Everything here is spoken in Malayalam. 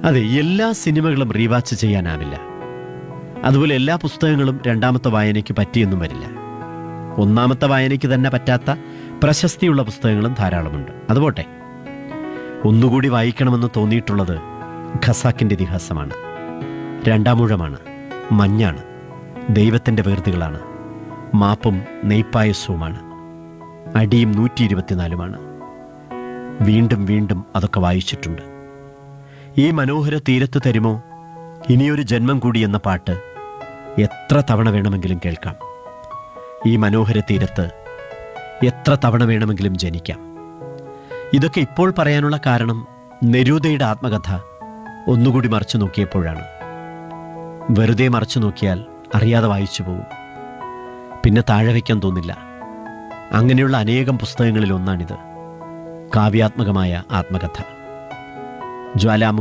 അതെ എല്ലാ സിനിമകളും റീവാച്ച് ചെയ്യാനാവില്ല അതുപോലെ എല്ലാ പുസ്തകങ്ങളും രണ്ടാമത്തെ വായനയ്ക്ക് പറ്റിയെന്നും വരില്ല ഒന്നാമത്തെ വായനയ്ക്ക് തന്നെ പറ്റാത്ത പ്രശസ്തിയുള്ള പുസ്തകങ്ങളും ധാരാളമുണ്ട് അതുപോട്ടെ ഒന്നുകൂടി വായിക്കണമെന്ന് തോന്നിയിട്ടുള്ളത് ഖസാക്കിൻ്റെ ഇതിഹാസമാണ് രണ്ടാമൂഴമാണ് മഞ്ഞാണ് ദൈവത്തിൻ്റെ വേർതികളാണ് മാപ്പും നെയ്പ്പായസവുമാണ് അടിയും നൂറ്റി ഇരുപത്തിനാലുമാണ് വീണ്ടും വീണ്ടും അതൊക്കെ വായിച്ചിട്ടുണ്ട് ഈ മനോഹര തീരത്ത് തരുമോ ഇനിയൊരു ജന്മം കൂടി എന്ന പാട്ട് എത്ര തവണ വേണമെങ്കിലും കേൾക്കാം ഈ മനോഹര തീരത്ത് എത്ര തവണ വേണമെങ്കിലും ജനിക്കാം ഇതൊക്കെ ഇപ്പോൾ പറയാനുള്ള കാരണം നെരൂദയുടെ ആത്മകഥ ഒന്നുകൂടി മറച്ചു നോക്കിയപ്പോഴാണ് വെറുതെ മറച്ചു നോക്കിയാൽ അറിയാതെ വായിച്ചു പോകും പിന്നെ താഴെ വയ്ക്കാൻ തോന്നില്ല അങ്ങനെയുള്ള അനേകം പുസ്തകങ്ങളിൽ ഒന്നാണിത് കാവ്യാത്മകമായ ആത്മകഥ ജ്വാലാമുഖി